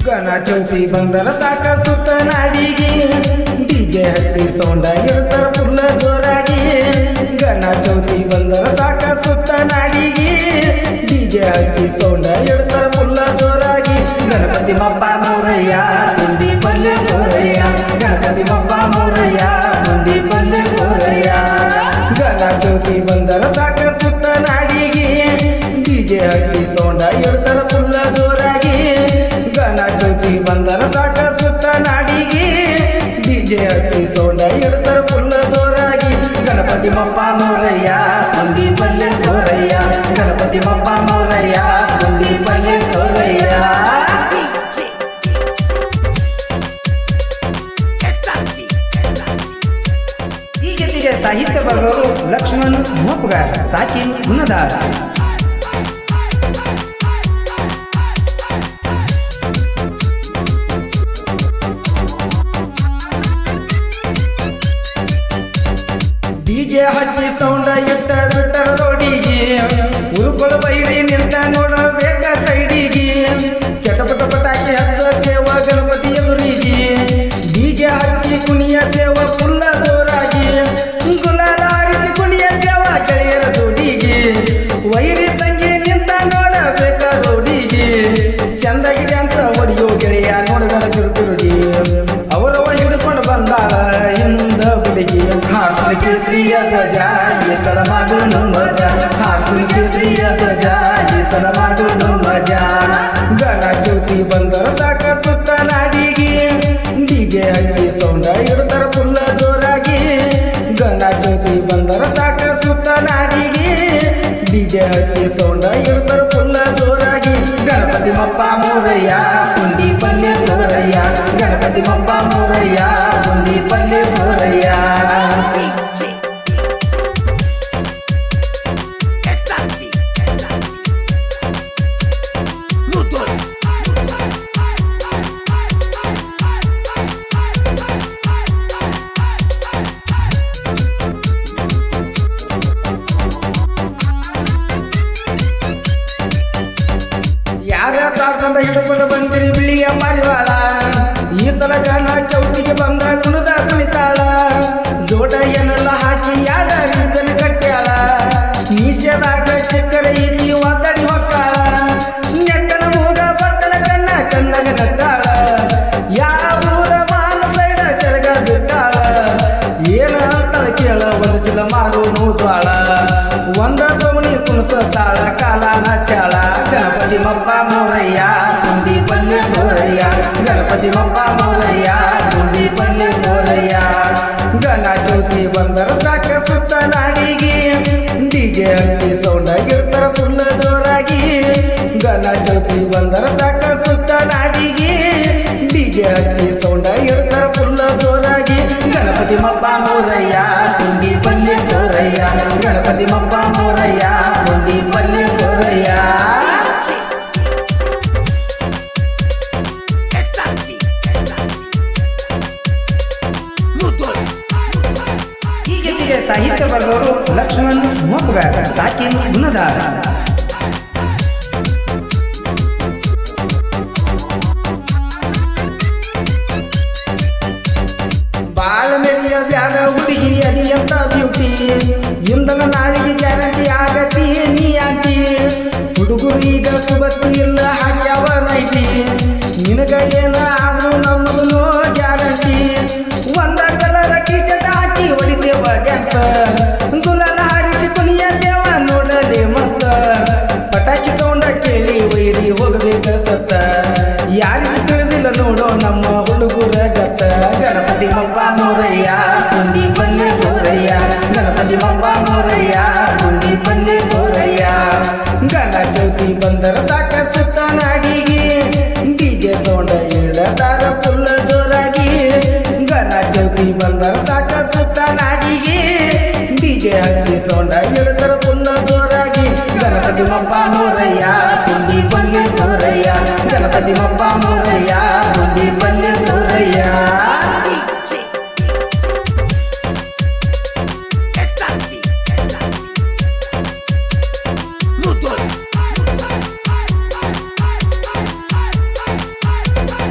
ಗಣ ಚೌತಿ ಬಂದರ ಸಾಕ ಸುತ್ತ ನಾಡಿಗೆ ಡಿಜೆ ಹಚ್ಚಿ ಸೌಂಡ ಇಡ್ತಾರ ಫುಲ್ಲ ಜೋರಾಗಿ ಗಣ ಚೌತಿ ಬಂದರ ಸಾಕ ಸುತ್ತ ನಾಡಿಗೆ ಡಿಜೆ ಹಚ್ಚಿ ಸೌಂಡ ಇಡ್ತಾರ ಫುಲ್ಲ ಜೋರಾಗಿ ಗಣಪತಿ ಮಪ್ಪ ಮೌರಯ್ಯ ಗುಂಡಿ ಪಲ್ಲೆ ಸೋರಯ್ಯ ಗಣಪತಿ ಮಪ್ಪ ಮೌರಯ್ಯ ಗುಂಡಿ ಪಲ್ಲೆ ಸೋರಯ್ಯ ಗಣ ಚೌತಿ ಬಂದರ ಸಾಕ ಸುತ್ತ ನಾಡಿಗೆ ಡಿಜೆ ಹಚ್ಚಿ ಸೌಂಡ ಇಡ್ತಾರ ಫುಲ್ಲ ಜೋರಾಗಿ ಗಣ ಚೌತಿ ಬಂದರ ಸಾಕ ಸುತ್ತ ನಾಡಿಗೆ ಡಿಜೆ ಹಚ್ಚಿ ಸೌಂಡ ಇಡ್ತಾರ ಫುಲ್ಲ ಜೋರಾಗಿ ಗಣಪತಿ ಮಪ್ಪ ಮೌರಯ್ಯ ಗುಂಡಿ ಪಲ್ಲೆ ಸೋರಯ್ಯ ಗಣಪತಿ ಮಪ್ಪ ಮೌರಯ್ಯ ಗುಂಡಿ ಪಲ್ಲೆ ಸೋರಯ್ಯ ಈ ಗೀತೆಗೆ ಸಾಹಿತ್ಯ ಬರೆದವರು ಲಕ್ಷ್ಮಣ್ ಮೋಪಗಾರ್ ಸಾಕಿನ್ ಹುನ್ನದಾರ್ ಡಿಜೆ ಹಚ್ಚಿ ಸೌಂಡ ಇಟ್ಟ ಬಿಟ್ಟರ ರೋಡಿಗೆ ಉರುಕೊಳ ಬೈರಿ ನಿಂತ ನೋಡಬೇಕ ಸೈಡಿಗೆ ಚಟಪಟ ಪಟಾಕಿ ಹಚ್ಚ ದೇವ ಗಣಪತಿ ಎದುರಿಗೆ ಡಿಜೆ ಹಚ್ಚಿ ಕುಣಿಯ ದೇವ ಫುಲ್ಲ ಜೋರಾಗಿ ಗುಲಾಲ ಹಾರಿಸಿ ಕುಣಿಯ ದೇವ ಗೆಳೆಯರ ಜೋಡಿಗೆ ವೈರಿ ತಂಗಿ ನಿಂತ ನೋಡಬೇಕ ರೋಡಿಗೆ ಚಂದಾಗಿ ಡ್ಯಾನ್ಸ್ ಹೊಡಿಯೋ ಗೆಳೆಯ ನೋಡಬೇಡ ತಿರುತಿರುಗಿ ಅವರವ ಹಿಡ್ಕೊಂಡು ಬಂದಾಳ ಹಿಂದ ಹುಡುಗಿ ಹಾರ್ಸಲಿಕ್ಕೆ ಶ್ರೀಯ ಧ್ವಜ ಈ ಸಲ ಮಾಡೋನು ಮಜ ಹಾರ್ಸಲಿಕ್ಕೆ ಶ್ರೀಯ ಧ್ವಜ ಈ ಸಲ ಮಾಡೋನು ಮಜ ಗಣ ಚೌತಿ ಬಂದರ ಸಾಕ ಸುತ್ತ ನಾಡಿಗೆ ಡಿಜೆ ಹಚ್ಚಿ ಸೌಂಡ ಇಡ್ತಾರ ಫುಲ್ಲ ಜೋರಾಗಿ ಗಣ ಚೌತಿ ಬಂದರ ಸಾಕ ಸುತ್ತ ನಾಡಿಗೆ ಡಿಜೆ ಹಚ್ಚಿ ಸೌಂಡ ಇಡ್ತಾರ ಫುಲ್ಲ ಜೋರಾಗಿ ಗಣಪತಿ ಮಪ್ಪ ಮೋರಯ್ಯ ಕುಂಡಿ ಪಲ್ಯ ಸೋರಯ್ಯ ಗಣಪತಿ ಮಪ್ಪ ಮೋರಯ್ಯ ಕುಂಡಿ ಪಲ್ಯ ಸೋರಯ್ಯ ಯಾರ ತಾಡ್ದಂದ ಹಿಡ್ಕೊಂಡು ಬಂದಿರಿ ಬಿಳಿಯ ಮರಿವಾಳ ಈ ಸಲ ಗಣ ಚೌತಿಗೆ ಬಂದ ಕುಣದ ಕುಣಿತಾಳ ಜೋಡ ಏನೆಲ್ಲ ಹಾಕಿ ಯಾರ ರೀತನ ಕಟ್ಟ್ಯಾಳ ನಿಷೇಧಾಗ ಚಕ್ಕರೆ ಇಲ್ಲಿ ಒತ್ತಡಿ ಹೊಕ್ಕಾಳ ನೆಟ್ಟನ ಮೂಗ ಬಟ್ಟಲ ಕಣ್ಣ ಕಣ್ಣಗ ನಟ್ಟಾಳ ಯಾವ ಊರ ಮಾಲ ಸೈಡ ಚರಗ ಬಿಟ್ಟಾಳ ಏನ ಅಂತಾಳ ಕೇಳ ಒಂದು ಚಿಲ ಮಾರು ನೂದ್ವಾಳ ಒಂದ ಸವಣಿ ಕುಣಸತಾಳ ಕಾಲಾನ ಚಾಳ ಗಣಪತಿ ಮಪ್ಪ ಮೋರಯ್ಯ ಗುಂಡಿ ಪಲ್ಲೆ ಸೋರಯ್ಯ ಗಣಪತಿ ಮಪ್ಪ ಮೋರಯ್ಯ ಗುಂಡಿ ಪಲ್ಲೆ ಸೋರಯ್ಯ ಗಣ ಚೌತಿ ಬಂದರ ಸಾಕ ಸುತ್ತ ನಾಡಿಗೆ ಡಿಜೆ ಹಚ್ಚಿ ಸೌಂಡ ಇರ್ತಾರ ಫುಲ್ಲ ಜೋರಾಗಿ ಗಣ ಚೌತಿ ಬಂದರ ಸಾಕ ಸುತ್ತ ನಾಡಿಗೆ ಡಿಜೆ ಹಚ್ಚಿ ಸೌಂಡ ಇರ್ತಾರ ಫುಲ್ಲ ಜೋರಾಗಿ ಗಣಪತಿ ಮಪ್ಪ ಮೋರಯ್ಯ ಗುಂಡಿ ಪಲ್ಲೆ ಸೋರಯ್ಯ ಗಣಪತಿ ಮಪ್ಪ ಮೋರಯ್ಯ ಗುಂಡಿ ಪಲ್ಲೆ ಸೋರಯ್ಯ ಈ ಗೀತೆಗೆ ಸಾಹಿತ್ಯ ಬರೆದವರು ಲಕ್ಷ್ಮಣ್ ಮೋಪಗಾರ್ ಸಾಕಿನ್ ಹುನ್ನದಾರ್ ಬಾಳ ಮೆರಿಯ ಬ್ಯಾಡ ಹುಡುಗಿ ಅದಿ ಅಂತ ಬ್ಯೂಟಿ ಇಂದನ ನಾಳಿಗೆ ಗ್ಯಾರಂಟಿ ಆಗತಿ ನೀ ಆಂಟಿ ಹುಡುಗರು ಈಗ ಸುಬತ್ತಿ ಇಲ್ಲ ಹಾಕ್ಯಾವ ನೈಟಿ ನಿನಗ ಏನ ಆದ್ರೂ ನಮ್ಮದು ನೋ ಗ್ಯಾರಂಟಿ ಒಂದ ಕಲರ್ ಟಿ ಶರ್ಟ್ ಹಾಕಿ ಹೊಡಿತೇವ ಡ್ಯಾನ್ಸ್ ಗುಲಾಲ ಹಾರಿಸಿ ಕುಣಿಯ ದೇವ ನೋಡಲೇ ಮಸ್ತ ಪಟಾಕಿ ಸೌಂಡ ಕೇಳಿ ವೈರಿ ಹೋಗಬೇಕ ಸತ್ತ ಯಾರಿಗೂ ತಿಳಿದಿಲ್ಲ ನೋಡೋ ನಮ್ಮ ಹುಡುಗರ ಗತ್ತ ಗಣಪತಿ ಮಪ್ಪ ಮೋರಯ್ಯ ಕುಂಡಿ ಪಲ್ಲೆ ಸೋರಯ್ಯ ಗಣಪತಿ ಮಪ್ಪ ಮೋರಯ್ಯ ಕುಂಡಿ ಪಲ್ಲೆ ಸೋರಯ್ಯ ಗಣ ಚೌತಿ ಬಂದರ ಸಾಕ ಸುತ್ತ ನಾಡಿಗೆ ಡಿಜೆ ಸೌಂಡ ಇಡತಾರ ಫುಲ್ಲ ಜೋರಾಗಿ ಗಣ ಚೌತಿ ಬಂದರ ಸಾಕ ಸುತ್ತ ನಾಡಿಗೆ ಡಿಜೆ ಹಚ್ಚಿ ಸೌಂಡ ಇಡ್ತಾರ ಫುಲ್ಲ ಜೋರಾಗಿ ಗಣಪತಿ ಮಪ್ಪ ಮೋರಯ್ಯ ಕುಂಡಿ ಪಲ್ಲೆ ಸೋರಯ್ಯ ಗಣಪತಿ ಮಪ್ಪ ಮೋರಯ್ಯ ಕುಂಡಿ ಪಲ್ಲೆ ಸೋರಯ್ಯ Luthor.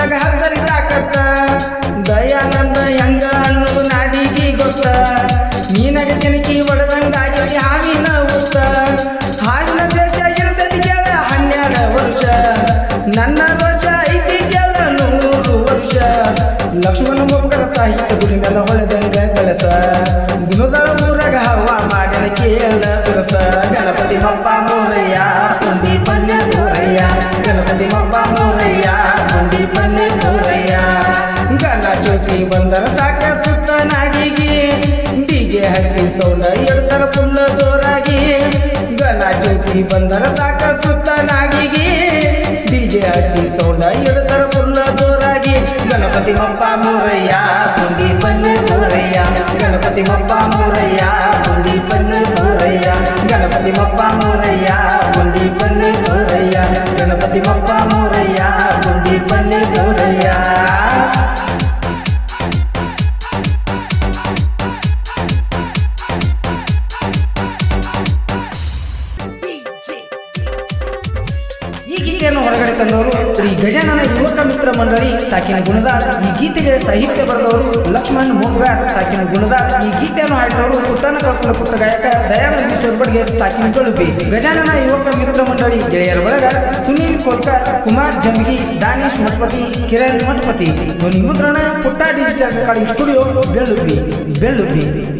ಊರಾಗ ಹತ್ತರಿ ತಾಕತ್ತ ದಯಾನಂದ ಹೆಂಗ ಅನ್ನೋದು ನಾಡಿಗೆ ಗೊತ್ತ ನೀನಗ ತಿನಕಿ ಒಡೆದಂಗಾಗಿ ಹಾವಿನ ಉತ್ತ ಹಾವಿನ ದೇಶ ಇರ್ತೈತಿ ಕೇಳ ಹನ್ನೆರಡು ವರ್ಷ ನನ್ನ ವರ್ಷ ಐತಿ ಕೇಳ ನೂರು ವರ್ಷ ಲಕ್ಷ್ಮಣ ಮೊಬ್ಬರ ಸಾಹಿತ್ಯ ಗುಡಿ ಮೇಲೆ ಹೊಳೆದಂಗ ಬೆಳಸ ಗುಣದಳ ಊರಾಗ ಹವ ಮಾಡಿನ ಕೇಳ ಬಿರಸ ಗಣಪತಿ ಮಪ್ಪ ಮೋರಯ್ಯ ಕುಂಡಿ ಪಲ್ಯ ಸೂರಯ್ಯ ಗಣಪತಿ ಮಪ್ಪ ಮೋರಯ್ಯ ಕುಂಡಿ ಪಲ್ಯ ಸೂರಯ್ಯ ಗಣ ಚೌಕಿ ಬಂದರ ಸಾಕ ಸುತ್ತ ನಾಡಿಗೆ ಡಿಜೆ ಹಚ್ಚಿ ಸೌಂಡ ಎಡ್ತರ ಫುಲ್ಲ ಜೋರಾಗಿ ಗಣ ಚೌಕಿ ಬಂದರ ಸಾಕ ಸುತ್ತ ನಾಡಿಗೆ ಡಿಜೆ ಹಚ್ಚಿ ಸೌಂಡ ಎಡ್ತರ ಫುಲ್ಲ ಜೋರಾಗಿ ಗಣಪತಿ ಮಪ್ಪ ಮೋರಯ್ಯ ಕುಂಡಿ ಪಲ್ಯ ಸೂರಯ್ಯ ಗಣಪತಿ ಮಪ್ಪ ಮೋರಯ್ಯ ಕುಂಡಿ ಪಲ್ಯ ಸೂರಯ್ಯ ಗಣಪತಿ ಮಪ್ಪ ಮೋರಯ್ಯ ಕುಂಡಿ ಪಲ್ಯ ಸೂರಯ್ಯ ಗಣಪತಿ ಮಪ್ಪ ಮೋರಯ್ಯ ಕುಂಡಿ ಪಲ್ಯ ಸೂರಯ್ಯ ಈ ಗೀತೆಯನ್ನು ಹೊರಗಡೆ ತಂದವರು ಶ್ರೀ ಗಜಾನನ ಯುವಕ ಮಿತ್ರ ಮಂಡಳಿ ಸಾಕಿನ ಗುಣದಾಳ್ ಈ ಗೀತೆಗೆ ಸಾಹಿತ್ಯ ಬರೆದವರು ಲಕ್ಷ್ಮಣ್ ಮೋಗ್ಗಾರ್ ಸಾಕಿನ ಗುಣದಾಳ್ ಈ ಗೀತೆಯನ್ನು ಹಾಡಿದವರು ಪುಟ್ಟನ ಕಳ್ಕೊಂಡ ಪುಟ್ಟ ಗಾಯಕ ದಯಾನಂದ ಕಿಶೋರ್ ಬಡ್ಗೆ ಸಾಕಿನ ತೊಳುಪಿ ಗಜಾನನ ಯುವಕ ಮಿತ್ರ ಮಂಡಳಿ ಗೆಳೆಯರ ಒಳಗ ಸುನೀಲ್ ಕೋಲ್ಕರ್ ಕುಮಾರ್ ಜಂಗಿ ದಾನೇಶ್ ಮಠಪತಿ ಕಿರಣ್ ಮಠಪತಿ ಧ್ವನಿ ಮುದ್ರಣ Putta digital recording studio Bellubbi Bellubbi